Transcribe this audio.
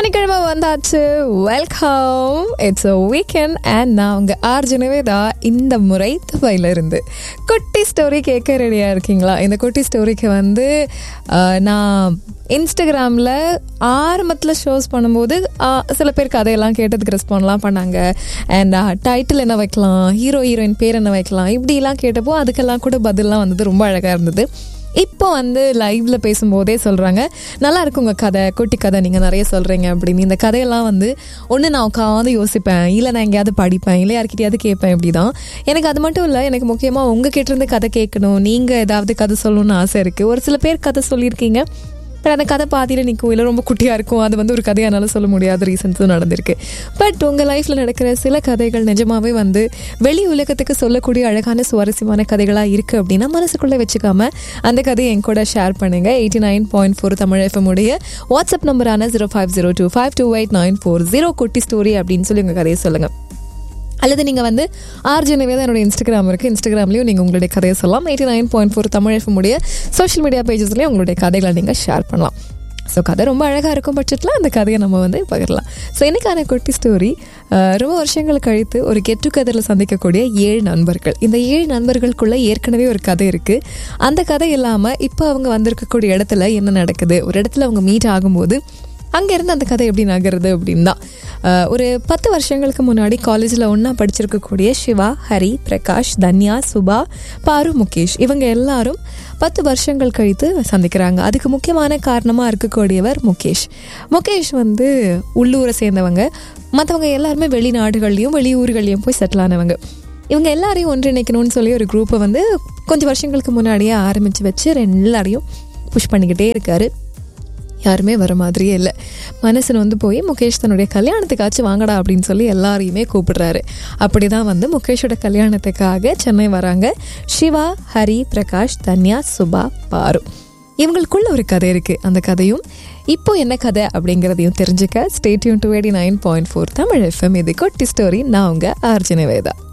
சனிக்கிழமை வந்தாச்சு welcome it's a weekend and நான் உங்க ஆர்ஜுனவே தான் இந்த முறை துபாயில இருந்து குட்டி ஸ்டோரி கேட்க ரெடியா இருக்கீங்களா இந்த குட்டி ஸ்டோரிக்கு வந்து அஹ், நான் இன்ஸ்டாகிராமில் ஆரம்பத்தில் ஷோஸ் பண்ணும்போது அஹ், சில பேர் கதையெல்லாம் கேட்டதுக்கு ரெஸ்பாண்ட்லாம் பண்ணாங்க அண்ட் டைட்டில் என்ன வைக்கலாம் ஹீரோ ஹீரோயின் பேர் என்ன வைக்கலாம் இப்படிலாம் கேட்டப்போ அதுக்கெல்லாம் கூட பதில்லாம் வந்தது ரொம்ப அழகாக இருந்தது இப்போ வந்து லைவ்ல பேசும்போதே சொல்றாங்க நல்லா இருக்குங்க கதை குட்டி கதை நீங்க நிறைய சொல்றீங்க அப்படின்னு இந்த கதையெல்லாம் வந்து ஒன்று நான் உட்காந்து யோசிப்பேன் இல்லை நான் எங்கேயாவது படிப்பேன் இல்லை யார்கிட்டயாவது கேட்பேன் இப்படிதான் எனக்கு அது மட்டும் இல்லை எனக்கு முக்கியமாக உங்ககிட்ட இருந்து கதை கேட்கணும் நீங்க ஏதாவது கதை சொல்லணும்னு ஆசை இருக்கு ஒரு சில பேர் கதை சொல்லியிருக்கீங்க பட் அந்த கதை பாதியில் நிற்கும் இல்லை ரொம்ப குட்டியாக இருக்கும் அது வந்து ஒரு கதையாக என்னால் சொல்ல முடியாத ரீசன்ஸும் நடந்திருக்கு பட் உங்கள் லைஃப்பில் நடக்கிற சில கதைகள் நிஜமாவே வந்து வெளி உலகத்துக்கு சொல்லக்கூடிய அழகான சுவாரஸ்யமான கதைகளாக இருக்குது அப்படின்னா மனசுக்குள்ளே வச்சுக்காம அந்த கதையை என் கூட ஷேர் பண்ணுங்க eighty nine point four Tamil FM உடைய வாட்ஸ்அப் நம்பரான zero five zero two five two eight nine four zero குட்டி ஸ்டோரி அப்படின்னு சொல்லி உங்கள் கதையை சொல்லுங்கள் அல்லது நீங்கள் வந்து ஆர்ஜி நிவேதா என்னோட இன்ஸ்டாகிராம் இருக்குது இன்ஸ்டாகிராம்லேயும் நீங்கள் உங்களுடைய கதையை சொல்லலாம் eighty nine point four Tamil FM உடைய சோஷியல் மீடியா பேஜஸ்லேயும் உங்களுடைய கதைகளை நீங்கள் ஷேர் பண்ணலாம் ஸோ கதை ரொம்ப அழகாக இருக்கும் பட்சத்தில் அந்த கதையை நம்ம வந்து பகிரலாம் ஸோ இன்னைக்கான குட்டி ஸ்டோரி ரொம்ப வருஷங்கள் கழித்து ஒரு கெட் டுகெதரில் சந்திக்கக்கூடிய ஏழு நண்பர்கள் இந்த ஏழு நண்பர்களுக்குள்ள ஏற்கனவே ஒரு கதை இருக்குது அந்த கதை இல்லாமல் இப்போ அவங்க வந்திருக்கக்கூடிய இடத்துல என்ன நடக்குது ஒரு இடத்துல அவங்க மீட் ஆகும்போது அங்கேருந்து அந்த கதை எப்படி நகருது அப்படின்னு தான் அஹ் ஒரு பத்து வருஷங்களுக்கு முன்னாடி காலேஜில் ஒன்றா படிச்சிருக்கக்கூடிய சிவா ஹரி பிரகாஷ் தன்யா சுபா பாரு முகேஷ் இவங்க எல்லாரும் பத்து வருஷங்கள் கழித்து சந்திக்கிறாங்க அதுக்கு முக்கியமான காரணமாக இருக்கக்கூடியவர் முகேஷ் முகேஷ் வந்து உள்ளூரை சேர்ந்தவங்க மற்றவங்க எல்லாருமே வெளிநாடுகள்லையும் வெளியூர்கள்லையும் போய் செட்டில் ஆனவங்க இவங்க எல்லாரையும் ஒன்றிணைக்கணும்னு சொல்லி ஒரு குரூப்பை வந்து கொஞ்சம் வருஷங்களுக்கு முன்னாடியே ஆரம்பித்து வச்சு எல்லாரையும் புஷ் பண்ணிக்கிட்டே இருக்காரு யாருமே வர மாதிரியே இல்லை மனசு வந்து போய் முகேஷ் தன்னுடைய கல்யாணத்துக்காச்சும் வாங்கடா அப்படின்னு சொல்லி எல்லாரையுமே கூப்பிடுறாரு அப்படி தான் வந்து முகேஷோட கல்யாணத்துக்காக சென்னை வராங்க சிவா ஹரி பிரகாஷ் தன்யா சுபா பாரு இவங்களுக்குள்ள ஒரு கதை இருக்கு அந்த கதையும் இப்போ என்ன கதை அப்படிங்கிறதையும் தெரிஞ்சுக்க stay tuned to eighty nine point four Tamil FM இது கொட்டி ஸ்டோரி நான் உங்க ஆர்ஜின வேதா